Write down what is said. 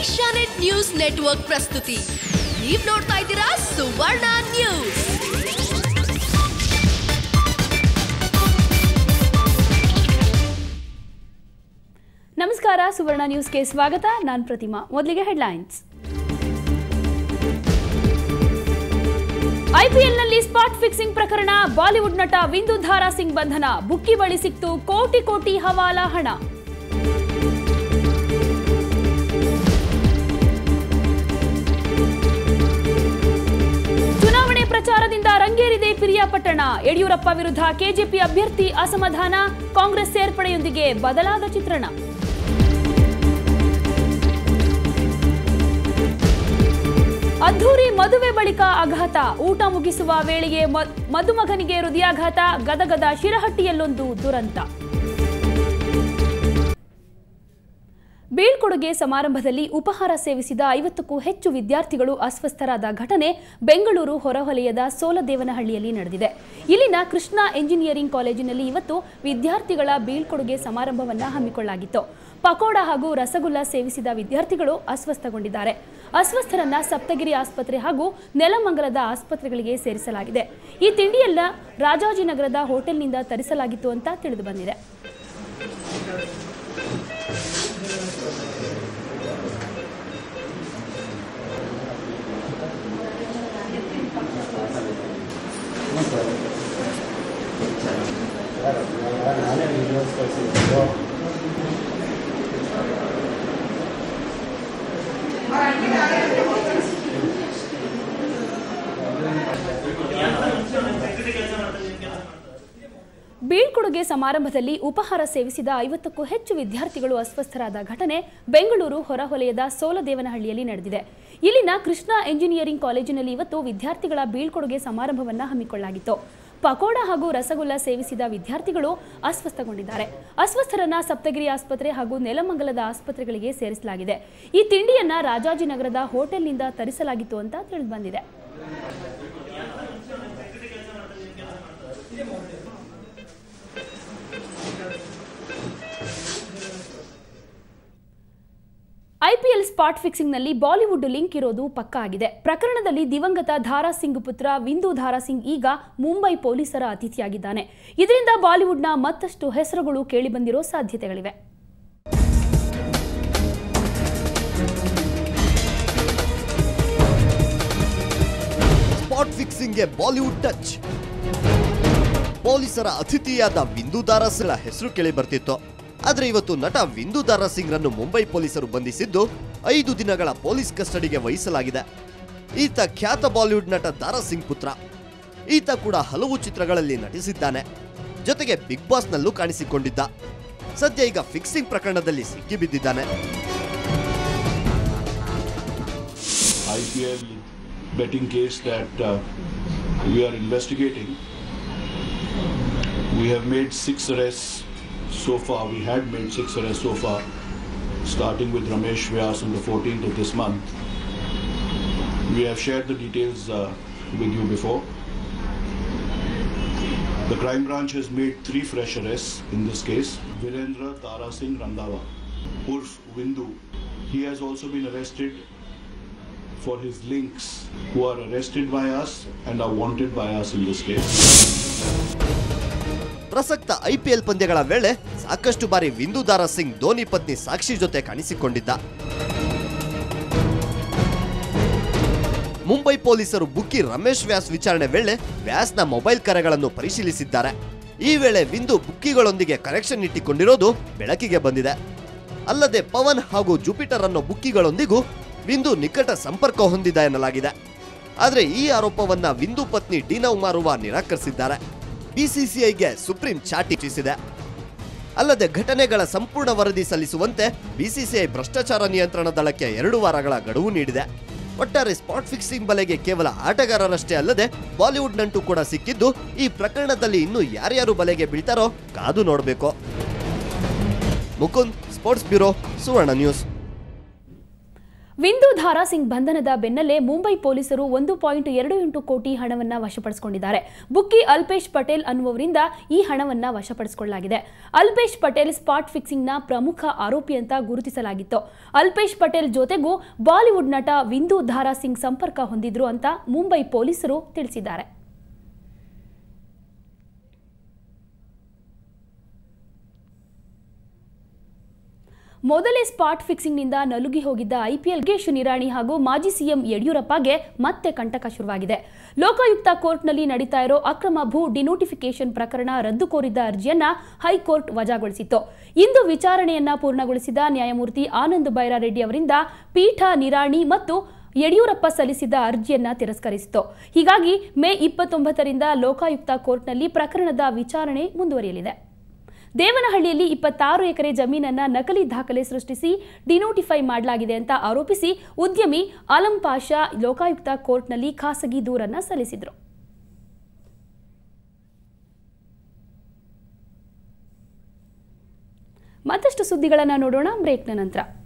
Asianet news network ಪ್ರಸ್ತುತಿ ನೀವ್ ನೋಡ್ತಾ ಇದ್ದೀರಾ ಸುವರ್ಣ ನ್ಯೂಸ್ ನಮಸ್ಕಾರ ಸುವರ್ಣ ನ್ಯೂಸ್ಗೆ ಸ್ವಾಗತ ನಾನು ಪ್ರತಿಮಾ ಮೊದಲಿಗೆ ಹೆಡ್ಲೈನ್ಸ್ ಐಪಿಎಲ್ನಲ್ಲಿ ಸ್ಪಾಟ್ ಫಿಕ್ಸಿಂಗ್ ಪ್ರಕರಣ ಬಾಲಿವುಡ್ ನಟ ವಿಂದು ಧಾರಾ ಸಿಂಗ್ ಬಂಧನ ಬುಕ್ಕಿ ಬಳಿ ಸಿಕ್ತು ಕೋಟಿ ಕೋಟಿ ಹವಾಲಾ ಹಣ ಚುನಾವಣೆ ಪ್ರಚಾರದಿಂದ ರಂಗೇರಿದೆ ಪಿರಿಯಾಪಟ್ಟಣ ಯಡಿಯೂರಪ್ಪ ವಿರುದ್ಧ ಕೆಜೆಪಿ ಅಭ್ಯರ್ಥಿ ಅಸಮಾಧಾನ ಕಾಂಗ್ರೆಸ್ ಸೇರ್ಪಡೆಯೊಂದಿಗೆ ಬದಲಾದ ಚಿತ್ರಣ ಅದ್ಧೂರಿ ಮದುವೆ ಬಳಿಕ ಆಘಾತ ಊಟ ಮುಗಿಸುವ ವೇಳೆಗೆ ಮ- ಮದುಮಗನಿಗೆ ಹೃದಯಾಘಾತ ಗದಗದ ಶಿರಹಟ್ಟಿಯಲ್ಲೊಂದು ದುರಂತ ಬೀಳ್ಕೊಡುಗೆ ಸಮಾರಂಭದಲ್ಲಿ ಉಪಹಾರ ಸೇವಿಸಿದ ಐವತ್ತಕ್ಕೂ ಹೆಚ್ಚು ವಿದ್ಯಾರ್ಥಿಗಳು ಅಸ್ವಸ್ಥರಾದ ಘಟನೆ ಬೆಂಗಳೂರು ಹೊರವಲಯದ ಸೋಲದೇವನಹಳ್ಳಿಯಲ್ಲಿ ನಡೆದಿದೆ ಇಲ್ಲಿನ ಕೃಷ್ಣ ಎಂಜಿನಿಯರಿಂಗ್ ಕಾಲೇಜಿನಲ್ಲಿ ಇವತ್ತು ವಿದ್ಯಾರ್ಥಿಗಳ ಬೀಳ್ಕೊಡುಗೆ ಸಮಾರಂಭವನ್ನು ಹಮ್ಮಿಕೊಳ್ಳಲಾಗಿತ್ತು ಪಕೋಡ ಹಾಗೂ ರಸಗುಲ್ಲ ಸೇವಿಸಿದ ವಿದ್ಯಾರ್ಥಿಗಳು ಅಸ್ವಸ್ಥಗೊಂಡಿದ್ದಾರೆ ಅಸ್ವಸ್ಥರನ್ನ ಸಪ್ತಗಿರಿ ಆಸ್ಪತ್ರೆ ಹಾಗೂ ನೆಲಮಂಗಲದ ಆಸ್ಪತ್ರೆಗಳಿಗೆ ಸೇರಿಸಲಾಗಿದೆ ಈ ತಿಂಡಿಯೆಲ್ಲ ರಾಜಾಜಿನಗರದ ಹೋಟೆಲ್ನಿಂದ ತರಿಸಲಾಗಿತ್ತು ಅಂತ ತಿಳಿದು ಬಂದಿದೆ ಬೀಳ್ಕೊಡುಗೆ ಸಮಾರಂಭದಲ್ಲಿ ಉಪಹಾರ ಸೇವಿಸಿದ ಐವತ್ತಕ್ಕೂ ಹೆಚ್ಚು ವಿದ್ಯಾರ್ಥಿಗಳು ಅಸ್ವಸ್ಥರಾದ ಘಟನೆ ಬೆಂಗಳೂರು ಹೊರವಲಯದ ಸೋಲದೇವನಹಳ್ಳಿಯಲ್ಲಿ ನಡೆದಿದೆ ಇಲ್ಲಿನ ಕೃಷ್ಣ ಎಂಜಿನಿಯರಿಂಗ್ ಕಾಲೇಜಿನಲ್ಲಿ ಇವತ್ತು ವಿದ್ಯಾರ್ಥಿಗಳ ಬೀಳ್ಕೊಡುಗೆ ಸಮಾರಂಭವನ್ನು ಹಮ್ಮಿಕೊಳ್ಳಲಾಗಿತ್ತು ಪಕೋಡ ಹಾಗೂ ರಸಗುಲ್ಲ ಸೇವಿಸಿದ ವಿದ್ಯಾರ್ಥಿಗಳು ಅಸ್ವಸ್ಥಗೊಂಡಿದ್ದಾರೆ ಅಸ್ವಸ್ಥರನ್ನ ಸಪ್ತಗಿರಿ ಆಸ್ಪತ್ರೆ ಹಾಗೂ ನೆಲಮಂಗಲದ ಆಸ್ಪತ್ರೆಗಳಿಗೆ ಸೇರಿಸಲಾಗಿದೆ ಈ ತಿಂಡಿಯನ್ನ ರಾಜಾಜಿನಗರದ ಹೋಟೆಲ್ನಿಂದ ತರಿಸಲಾಗಿತ್ತು ಅಂತ ತಿಳಿದು ಬಂದಿದೆ ಐಪಿಎಲ್ ಸ್ಪಾಟ್ ಫಿಕ್ಸಿಂಗ್ನಲ್ಲಿ ಬಾಲಿವುಡ್ ಲಿಂಕ್ ಇರೋದು ಪಕ್ಕಾ ಆಗಿದೆ ಪ್ರಕರಣದಲ್ಲಿ ದಿವಂಗತ ಧಾರಾ ಸಿಂಗ್ ಪುತ್ರ ವಿಂದು ಧಾರಾ ಸಿಂಗ್ ಈಗ ಮುಂಬೈ ಪೊಲೀಸರ ಅತಿಥಿಯಾಗಿದ್ದಾನೆ ಇದರಿಂದ ಬಾಲಿವುಡ್ನ ಮತ್ತಷ್ಟು ಹೆಸರುಗಳು ಕೇಳಿಬಂದಿರೋ ಸಾಧ್ಯತೆಗಳಿವೆ ಸ್ಪಾಟ್ ಫಿಕ್ಸಿಂಗ್ಗೆ ಬಾಲಿವುಡ್ ಟಚ್ ಪೊಲೀಸರ ಅತಿಥಿಯಾದ ವಿಂದು ದಾರಸ್ಗಳ ಹೆಸರು ಕೇಳಿ ಬರ್ತಿತ್ತು ಆದ್ರೆ ಇವತ್ತು ನಟ ವಿಂದು ದಾರಾ ಸಿಂಗ್ ರನ್ನು ಮುಂಬೈ ಪೊಲೀಸರು ಬಂಧಿಸಿದ್ದು ಐದು ದಿನಗಳ ಪೊಲೀಸ್ ಕಸ್ಟಡಿಗೆ ವಹಿಸಲಾಗಿದೆ ಈತ ಖ್ಯಾತ ಬಾಲಿವುಡ್ ನಟ ದಾರಾ ಸಿಂಗ್ ಪುತ್ರ ಈತ ಕೂಡ ಹಲವು ಚಿತ್ರಗಳಲ್ಲಿ ನಟಿಸಿದ್ದಾನೆ ಜೊತೆಗೆ ಬಿಗ್ ಬಾಸ್ನಲ್ಲೂ ಕಾಣಿಸಿಕೊಂಡಿದ್ದ ಸದ್ಯ ಈಗ ಫಿಕ್ಸಿಂಗ್ ಪ್ರಕರಣದಲ್ಲಿ ಸಿಕ್ಕಿಬಿದ್ದಿದ್ದಾನೆ IPL betting case that uh, we are investigating. We have made six arrests so far. We had made six arrests so far, starting with Ramesh Vyas on the 14th of this month. We have shared the details uh, with you before. The crime branch has made three fresh arrests in this case. Virendra Tara Singh Randhawa, Urf Windu. He has also been arrested for his links who are arrested by us and are wanted by us in this case. ಪ್ರಸಕ್ತ IPL ಪಂದ್ಯಗಳ ವೇಳೆ ಸಾಕಷ್ಟು ಬಾರಿ ವಿಂದು ದಾರಾ ಸಿಂಗ್ ಧೋನಿ ಪತ್ನಿ ಸಾಕ್ಷಿ ಜೊತೆ ಕಾಣಿಸಿಕೊಂಡಿದ್ದ ಮುಂಬೈ ಪೊಲೀಸರು ಬುಕ್ಕಿ ರಮೇಶ್ ವ್ಯಾಸ್ ವಿಚಾರಣೆ ವೇಳೆ ವ್ಯಾಸ್ನ ಮೊಬೈಲ್ ಕರೆಗಳನ್ನು ಪರಿಶೀಲಿಸಿದ್ದಾರೆ ಈ ವೇಳೆ ವಿಂದು ಬುಕ್ಕಿಗಳೊಂದಿಗೆ ಕನೆಕ್ಷನ್ ಇಟ್ಟಿಕೊಂಡಿರೋದು ಬೆಳಕಿಗೆ ಬಂದಿದೆ ಅಲ್ಲದೆ ಪವನ್ ಹಾಗೂ ಜುಪಿಟರ್ ಅನ್ನೋ ಬುಕ್ಕಿಗಳೊಂದಿಗೂ ವಿಂದು ನಿಕಟ ಸಂಪರ್ಕ ಹೊಂದಿದ ಎನ್ನಲಾಗಿದೆ ಆದರೆ ಈ ಆರೋಪವನ್ನ ವಿಂದು ಪತ್ನಿ ಡೀನಾ ಉಮಾರುವಾ ನಿರಾಕರಿಸಿದ್ದಾರೆ ಬಿಸಿಸಿಐಗೆ ಸುಪ್ರೀಂ ಚಾಟಿ ಇಟ್ಟಿಸಿದೆ ಅಲ್ಲದೆ ಘಟನೆಗಳ ಸಂಪೂರ್ಣ ವರದಿ ಸಲ್ಲಿಸುವಂತೆ ಬಿಸಿಸಿಐ ಭ್ರಷ್ಟಾಚಾರ ನಿಯಂತ್ರಣ ದಳಕ್ಕೆ ಎರಡು ವಾರಗಳ ಗಡುವು ನೀಡಿದೆ ಒಟ್ಟಾರೆ ಸ್ಪಾಟ್ ಫಿಕ್ಸಿಂಗ್ ಬಲೆಗೆ ಕೇವಲ ಆಟಗಾರರಷ್ಟೇ ಅಲ್ಲದೆ ಬಾಲಿವುಡ್ ನಂಟು ಕೂಡ ಸಿಕ್ಕಿದ್ದು ಈ ಪ್ರಕರಣದಲ್ಲಿ ಇನ್ನು ಯಾರ್ಯಾರು ಬಲೆಗೆ ಬೀಳ್ತಾರೋ ಕಾದು ನೋಡಬೇಕು Mukund sports bureau Suvarna news Vindu Dara Singh ಬಂಧನದ ಬೆನ್ನಲ್ಲೇ ಮುಂಬೈ ಪೊಲೀಸರು ಒಂದು ಪಾಯಿಂಟ್ ಎರಡು ಎಂಟು ಕೋಟಿ ಹಣವನ್ನ ವಶಪಡಿಸಿಕೊಂಡಿದ್ದಾರೆ ಬುಕ್ಕಿ ಅಲ್ಪೇಶ್ ಪಟೇಲ್ ಅನ್ನುವವರಿಂದ ಈ ಹಣವನ್ನ ವಶಪಡಿಸಿಕೊಳ್ಳಲಾಗಿದೆ ಅಲ್ಪೇಶ್ ಪಟೇಲ್ ಸ್ಪಾಟ್ ಫಿಕ್ಸಿಂಗ್ನ ಪ್ರಮುಖ ಆರೋಪಿ ಅಂತ ಗುರುತಿಸಲಾಗಿತ್ತು ಅಲ್ಪೇಶ್ ಪಟೇಲ್ ಜೊತೆಗೂ ಬಾಲಿವುಡ್ ನಟ ವಿಂದು ಧಾರಾ ಸಿಂಗ್ ಸಂಪರ್ಕ ಹೊಂದಿದ್ರು ಅಂತ ಮುಂಬೈ ಪೊಲೀಸರು ತಿಳಿಸಿದ್ದಾರೆ ಮೊದಲೇ ಸ್ಪಾಟ್ ಫಿಕ್ಸಿಂಗ್ನಿಂದ ನಲುಗಿ ಹೋಗಿದ್ದ ಐಪಿಎಲ್ ಗೆಶ್ ನಿರಾಣಿ ಹಾಗೂ ಮಾಜಿ ಸಿಎಂ ಯಡಿಯೂರಪ್ಪಗೆ ಮತ್ತೆ ಕಂಟಕ ಶುರುವಾಗಿದೆ ಲೋಕಾಯುಕ್ತ ಕೋರ್ಟ್ನಲ್ಲಿ ನಡೀತಾ ಇರೋ ಅಕ್ರಮ ಭೂ ಡಿನೋಟಿಫಿಕೇಶನ್ ಪ್ರಕರಣ ರದ್ದು ಕೋರಿದ್ದ ಅರ್ಜಿಯನ್ನ ಹೈಕೋರ್ಟ್ ವಜಾಗೊಳಿಸಿತ್ತು ಇಂದು ವಿಚಾರಣೆಯನ್ನ ಪೂರ್ಣಗೊಳಿಸಿದ ನ್ಯಾಯಮೂರ್ತಿ ಆನಂದ್ ಬೈರಾರೆಡ್ಡಿ ಅವರಿಂದ ಪೀಠ ನಿರಾಣಿ ಮತ್ತು ಯಡಿಯೂರಪ್ಪ ಸಲ್ಲಿಸಿದ್ದ ಅರ್ಜಿಯನ್ನ ತಿರಸ್ಕರಿಸಿತು ಹೀಗಾಗಿ ಮೇ ಇಪ್ಪತ್ತೊಂಬತ್ತರಿಂದ ಲೋಕಾಯುಕ್ತ ಕೋರ್ಟ್ನಲ್ಲಿ ಪ್ರಕರಣದ ವಿಚಾರಣೆ ಮುಂದುವರಿಯಲಿದೆ ದೇವನಹಳ್ಳಿಯಲ್ಲಿ ಇಪ್ಪತ್ತಾರು ಎಕರೆ ಜಮೀನನ್ನ ನಕಲಿ ದಾಖಲೆ ಸೃಷ್ಟಿಸಿ ಡಿನೋಟಿಫೈ ಮಾಡಲಾಗಿದೆ ಅಂತ ಆರೋಪಿಸಿ ಉದ್ಯಮಿ ಆಲಂ ಪಾಷಾ ಲೋಕಾಯುಕ್ತ ಕೋರ್ಟ್ನಲ್ಲಿ ಖಾಸಗಿ ದೂರನ್ನ ಸಲ್ಲಿಸಿದ್ರು ಮತ್ತಷ್ಟು ಸುದ್ದಿಗಳನ್ನು ನೋಡೋಣ ಬ್ರೇಕ್ನ ನಂತರ